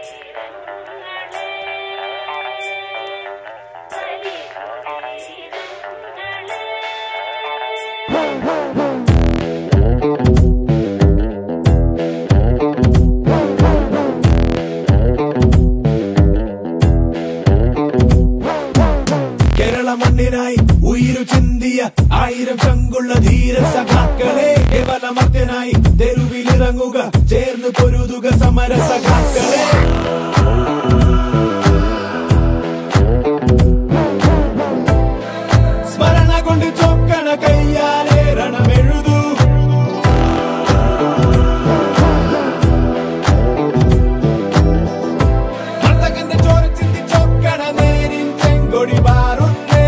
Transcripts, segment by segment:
കേരള മണ്ണിനായി ഉയിരു ചിന്തിയ ആയിരം ചങ്കുള്ള ധീര സഖാക്കളെ കേവലമർത്യനായി തെരുവിലിറങ്ങുക ചേർന്ന് പൊരുതുക സമര സഖാക്കളെ സ്മരണ കൊണ്ട് ചൊക്കണ കയ്യാലെ രണമെഴുതൂ നർത്തകന്റെ ചോര ചിന്തി ചൊക്കണ നേരിൻ ചെങ്കൊടി പാറുന്നേ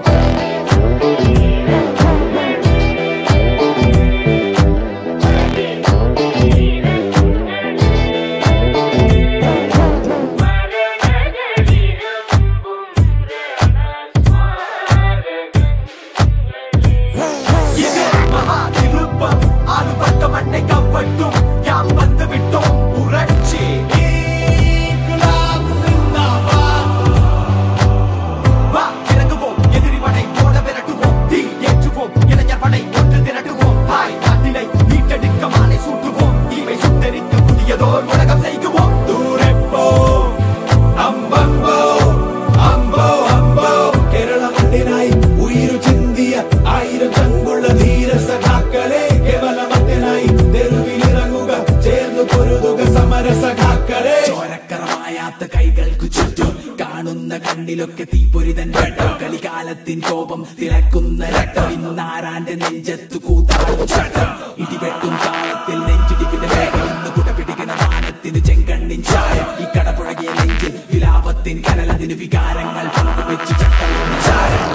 ഇത് മഹാതിരുപ്പം ആളുപക്ക മണ്ണை കവട്ടും ഞാൻ വന്ന് വിട്ടോം ഉറച്ചേ ഇൻക്ലാബ് സിന്ദാബാദ് വാ ഇറങ്ങുவோம் எதிரி படை போட விரட்டுவோம் தீ ஏற்றுவோம் இளைஞர் படை ஒன்று திரட்டுவோம் தாய் நாட்டினை மீட்டெடுக்க மாலை சூட்டுவோம் தீமை சுட்டரிக்க புதியதோர் உலகம் செய்குவோம் ദൂരെ പോ അമ്പമ്പോ അമ്പോ അമ്പോ കേരള മണ്ണിനായി ഉയിരു ചിന്തിയ ആയിരം ചങ്കുള്ള ധീര സഖാക്കളെ കേവലമത്യനായി തെരുവിലിറങ്ങുക ചേർന്ന് പൊരുതുക സമര സഖാക്കളെ ചോരക്കറമായാത്ത കൈകൾക്കു ചുറ്റും കാണുന്ന കണ്ണിലൊക്കെ തീപ്പൊരിതൻ വെട്ടം കലികാലത്തിൻ കോപം തിളക്കുന്ന രക്തം ഇന്നാരാന്റെ നെഞ്ചത്തു കൂത്താടും ചട്ടം ഇടിവെട്ടും കാലത്തിൽ നെഞ്ചിടിപ്പിന്റെ വേഗം ഇന്ന് കുടപിടിക്കുന്ന മാനത്തിന് ചെങ്കണ്ണിൻ ചായം ഈ കടപുഴകിയ നെഞ്ചിൽ വിലാപത്തിൻ കനലതിന് വികാരങ്ങൾ പങ്കുവെച്ച് ചട്ടമെന്ന ചായം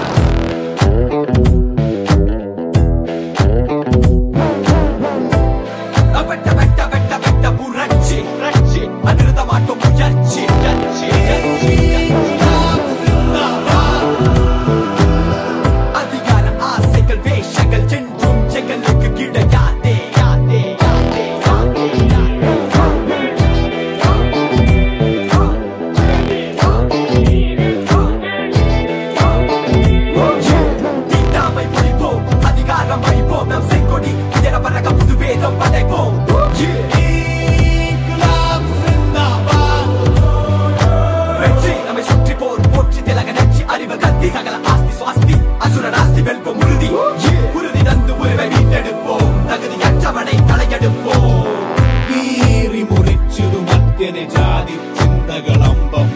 വെട്ട വെട്ട വെട്ട വെട്ട പുറച്ചി അനൃതമാട്ടും മുയற்சி அதிகார ஆசைகள் வேஷங்கள் என்றும் எங்களுக்கு கிடையாதே யாதே, யாதே, யாதே, தீண்டாமை ஒழிப்போம் அதிகாரம் அழிப்போம் நம் செங்கொடி உயர பறக்க புது வேதம் படைப்போம் ഇൻക്ലാബ് സിന്ദാബാദ് வெற்றி நம்மை சுற்றி போர் போற்றி திலக நெற்றி அறிவு கத்தி சகல ஆஸ்தி சுவாஸ்தி அசுர நாஸ்தி வெல்போம் உறுதி உறுதி தந்து உரிமை மீட்டெடுப்போம் தகுதியற்றவனை தலையெடுப்போம் കീറി മുറിച്ചതു മത്യനെ ജാതി ചിന്തകളമ്പം